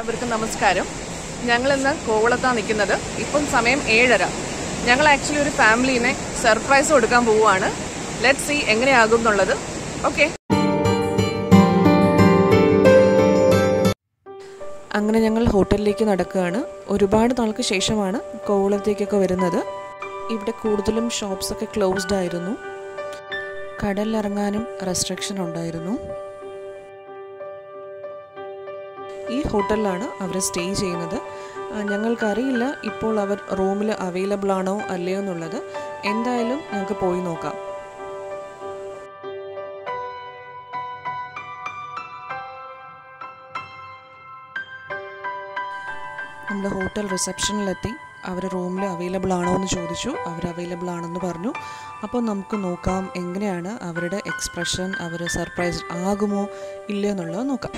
എല്ലാവർക്കും നമസ്കാരം ഞങ്ങളിന്ന് കോവളത്താണ് നിൽക്കുന്നത് ഇപ്പം സമയം ഏഴര ഞങ്ങൾ ആക്ച്വലി ഒരു ഫാമിലീനെ സർപ്രൈസ് കൊടുക്കാൻ പോവുകയാണ് ലെറ്റ് സി എങ്ങനെയാകും എന്നുള്ളത് ഓക്കെ അങ്ങനെ ഞങ്ങൾ ഹോട്ടലിലേക്ക് നടക്കുകയാണ് ഒരുപാട് നാൾക്ക് ശേഷമാണ് കോവളത്തേക്കൊക്കെ വരുന്നത് ഇവിടെ കൂടുതലും ഷോപ്സൊക്കെ ക്ലോസ്ഡ് ആയിരുന്നു കടലിലിറങ്ങാനും റെസ്ട്രിക്ഷൻ ഉണ്ടായിരുന്നു ഈ ഹോട്ടലിലാണ് അവർ സ്റ്റേ ചെയ്യുന്നത് ആ, ഞങ്ങൾക്കറിയില്ല ഇപ്പോൾ അവർ റൂമിൽ അവൈലബിൾ ആണോ അല്ലയോ എന്നുള്ളത് എന്തായാലും ഞങ്ങൾക്ക് പോയി നോക്കാം നമ്മൾ ഹോട്ടൽ റിസപ്ഷനിലെത്തി അവർ റൂമിൽ അവൈലബിൾ ആണോ എന്ന് ചോദിച്ചു അവർ അവൈലബിൾ ആണെന്ന് പറഞ്ഞു അപ്പോൾ നമുക്ക് നോക്കാം എങ്ങനെയാണ് അവരുടെ എക്സ്പ്രഷൻ അവർ സർപ്രൈസ് ആകുമോ ഇല്ലയോ എന്നുള്ളത് നോക്കാം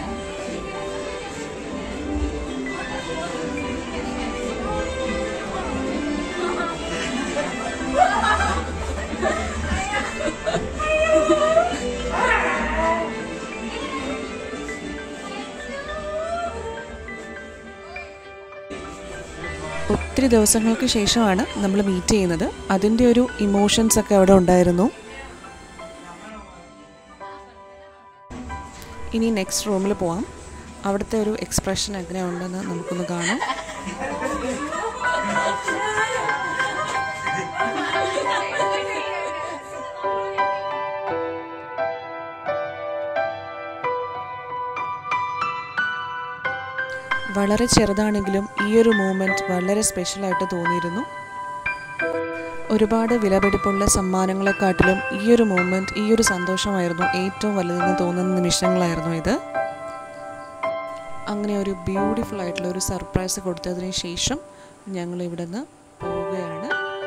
ഒത്തിരി ദിവസങ്ങൾക്ക് ശേഷമാണ് നമ്മൾ മീറ്റ് ചെയ്യുന്നത് അതിൻ്റെ ഒരു ഇമോഷൻസ് ഒക്കെ അവിടെ ഉണ്ടായിരുന്നു ഇനി നെക്സ്റ്റ് റൂമിൽ പോവാം അവിടുത്തെ ഒരു എക്സ്പ്രഷൻ എങ്ങനെയുണ്ടെന്ന് നമുക്കൊന്ന് കാണാം വളരെ ചെറുതാണെങ്കിലും ഈ ഒരു മൂമെൻറ്റ് വളരെ സ്പെഷ്യലായിട്ട് തോന്നിയിരുന്നു ഒരുപാട് വിലപിടിപ്പുള്ള സമ്മാനങ്ങളെക്കാട്ടിലും ഈ ഒരു മൂമെൻറ്റ് ഈ ഒരു സന്തോഷമായിരുന്നു ഏറ്റവും വലുതെന്ന് തോന്നുന്ന നിമിഷങ്ങളായിരുന്നു ഇത് അങ്ങനെ ഒരു ബ്യൂട്ടിഫുൾ ആയിട്ടുള്ള ഒരു സർപ്രൈസ് കൊടുത്തതിന് ശേഷം ഞങ്ങൾ ഇവിടെ നിന്ന് പോവുകയാണ്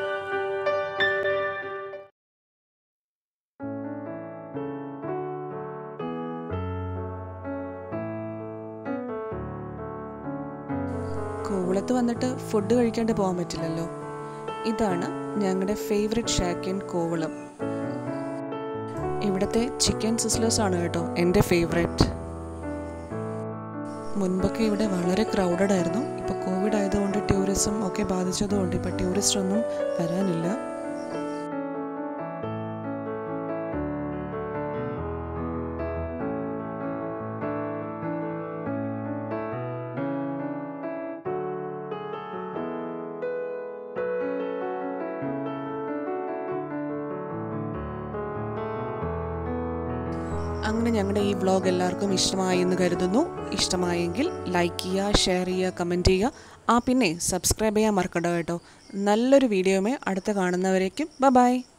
കോവളത്ത് വന്നിട്ട് ഫുഡ് കഴിക്കാണ്ട് പോകാൻ പറ്റില്ലല്ലോ ഇതാണ് ഞങ്ങളുടെ ഫേവററ്റ് ഷാക്ക് ഇൻ കോവളം ഇവിടുത്തെ ചിക്കൻ സിസ്ലേഴ്സ് ആണ് കേട്ടോ എൻ്റെ ഫേവറേറ്റ് മുൻപൊക്കെ ഇവിടെ വളരെ ക്രൗഡഡ് ആയിരുന്നു ഇപ്പോൾ കോവിഡ് ആയതുകൊണ്ട് ടൂറിസം ഒക്കെ ബാധിച്ചതുകൊണ്ട് ഇപ്പോൾ ടൂറിസ്റ്റ് ഒന്നും വരാനില്ല അങ്ങനെ ഞങ്ങളുടെ ഈ വ്ളോഗ് എല്ലാവർക്കും ഇഷ്ടമായി എന്ന് കരുതുന്നു ഇഷ്ടമായെങ്കിൽ ലൈക്ക് ചെയ്യുക ഷെയർ ചെയ്യുക കമൻറ്റ് ചെയ്യുക ആ പിന്നെ സബ്സ്ക്രൈബ് ചെയ്യാൻ മറക്കണ്ട കേട്ടോ നല്ലൊരു വീഡിയോമേ അടുത്ത കാണുന്നവരേക്കും ബ ബൈ